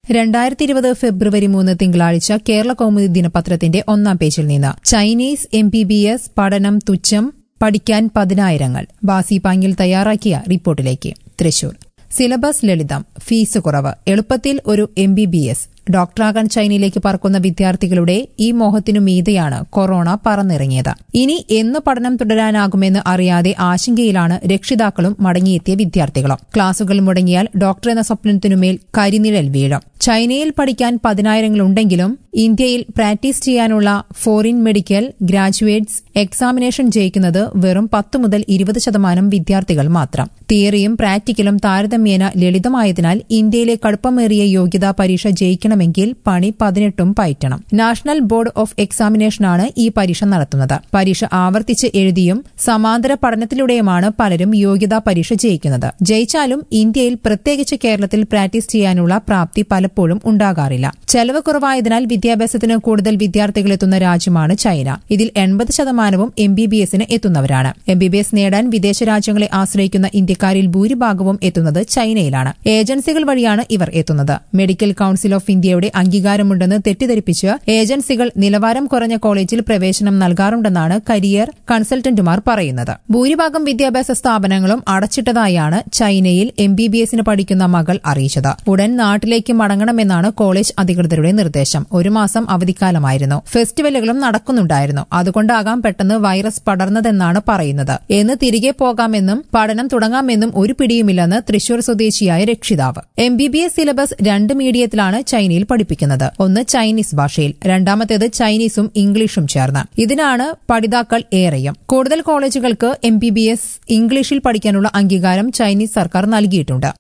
രണ്ടായിരത്തി ഇരുപത് ഫെബ്രുവരി മൂന്ന് തിങ്കളാഴ്ച കേരള കൗമുദി ദിനപത്രത്തിന്റെ ഒന്നാം പേജിൽ നിന്ന് Chinese M B B S പഠനം തുച്ഛം പഠിക്കാൻ പതിനായിരങ്ങൾ ബാസി പാങ്ങിൽ തയ്യാറാക്കിയ റിപ്പോർട്ടിലേക്ക് തൃശൂർ സിലബസ് ലളിതം ഫീസ് കുറവ് എളുപ്പത്തിൽ ഒരു എം ബി ബി എസ് ഡോക്ടറാകാൻ ചൈനയിലേക്ക് പറക്കുന്ന വിദ്യാർത്ഥികളുടെ ഈ മോഹത്തിനു മീതെയാണ് കൊറോണ പറന്നിറങ്ങിയത് ഇനി എന്ന് പഠനം തുടരാനാകുമെന്ന് അറിയാതെ ആശങ്കയിലാണ് രക്ഷിതാക്കളും മടങ്ങിയെത്തിയ വിദ്യാർത്ഥികളും ക്ലാസുകൾ മുടങ്ങിയാൽ ഡോക്ടർ എന്ന സ്വപ്നത്തിനുമേൽ കരിനിഴൽ വീഴും ചൈനയിൽ പഠിക്കാൻ പതിനായിരങ്ങളുണ്ടെങ്കിലും ഇന്ത്യയിൽ പ്രാക്ടീസ് ചെയ്യാനുള്ള ഫോറിൻ മെഡിക്കൽ ഗ്രാജുവേറ്റ്സ് എക്സാമിനേഷൻ ജയിക്കുന്നത് വെറും പത്ത് മുതൽ ഇരുപത് ശതമാനം വിദ്യാർത്ഥികൾ മാത്രം തിയറിയും പ്രാക്ടിക്കലും താരതമ്യേന ലളിതമായതിനാൽ ഇന്ത്യയിലെ കടുപ്പമേറിയ യോഗ്യതാ പരീക്ഷ ജയിക്കണമെങ്കിൽ പണി പതിനെട്ടും പയറ്റണം നാഷണൽ ബോർഡ് ഓഫ് എക്സാമിനേഷനാണ് ഈ പരീക്ഷ നടത്തുന്നത് പരീക്ഷ ആവർത്തിച്ച് എഴുതിയും സമാന്തര പഠനത്തിലൂടെയുമാണ് പലരും യോഗ്യതാ പരീക്ഷ ജയിക്കുന്നത് ജയിച്ചാലും ഇന്ത്യയിൽ പ്രത്യേകിച്ച് കേരളത്തിൽ പ്രാക്ടീസ് ചെയ്യാനുള്ള പ്രാപ്തി പലപ്പോഴും ഉണ്ടാകാറില്ല ചെലവ് കുറവായതിനാൽ വിദ്യാഭ്യാസത്തിന് കൂടുതൽ വിദ്യാർത്ഥികൾ എത്തുന്ന രാജ്യമാണ് ചൈന ഇതിൽ എൺപത് ശതമാനവും എം ബി ബി എസിന് എത്തുന്നവരാണ് എം ബി ബി എസ് നേടാൻ വിദേശ രാജ്യങ്ങളെ ആശ്രയിക്കുന്ന ഇന്ത്യക്കാരിൽ ഭൂരിഭാഗവും എത്തുന്നത് ചൈനയിലാണ് ഏജൻസികൾ വഴിയാണ് ഇവർ എത്തുന്നത് മെഡിക്കൽ കൌൺസിൽ ഓഫ് ഇന്ത്യയുടെ അംഗീകാരമുണ്ടെന്ന് തെറ്റിദ്ധരിപ്പിച്ച് ഏജൻസികൾ നിലവാരം കുറഞ്ഞ കോളേജിൽ പ്രവേശനം നൽകാറുണ്ടെന്നാണ് കരിയർ കൺസൾട്ടന്റുമാർ പറയുന്നത് ഭൂരിഭാഗം വിദ്യാഭ്യാസ സ്ഥാപനങ്ങളും അടച്ചിട്ടതായാണ് ചൈനയിൽ എം ബി ബി എസിന് പഠിക്കുന്ന മകൾ അറിയിച്ചത് ഉടൻ നാട്ടിലേക്ക് മടങ്ങണമെന്നാണ് കോളേജ് അധികൃതരുടെ നിർദ്ദേശം ഒരു മാസം അവധിക്കാലമായിരുന്നു ഫെസ്റ്റിവലുകളും നടക്കുന്നുണ്ടായിരുന്നു അതുകൊണ്ടാകാം പെട്ടെന്ന് വൈറസ് പടർന്നതെന്നാണ് പറയുന്നത് എന്ന് തിരികെ പോകാമെന്നും പഠനം തുടങ്ങാമെന്നും ഒരു പിടിയുമില്ലെന്ന് തൃശൂർ സ്വദേശിയായ രക്ഷിതാവ് M B B S syllabus രണ്ട് മീഡിയത്തിലാണ് ചൈനയിൽ പഠിപ്പിക്കുന്നത് ഒന്ന് ചൈനീസ് ഭാഷയിൽ രണ്ടാമത്തേത് ചൈനീസും ഇംഗ്ലീഷും ചേർന്ന് ഇതിനാണ് പഠിതാക്കൾ ഏറെയും കൂടുതൽ കോളേജുകൾക്ക് എം ബി ബി എസ് ഇംഗ്ലീഷിൽ പഠിക്കാനുള്ള അംഗീകാരം ചൈനീസ് സർക്കാർ നൽകിയിട്ടുണ്ട്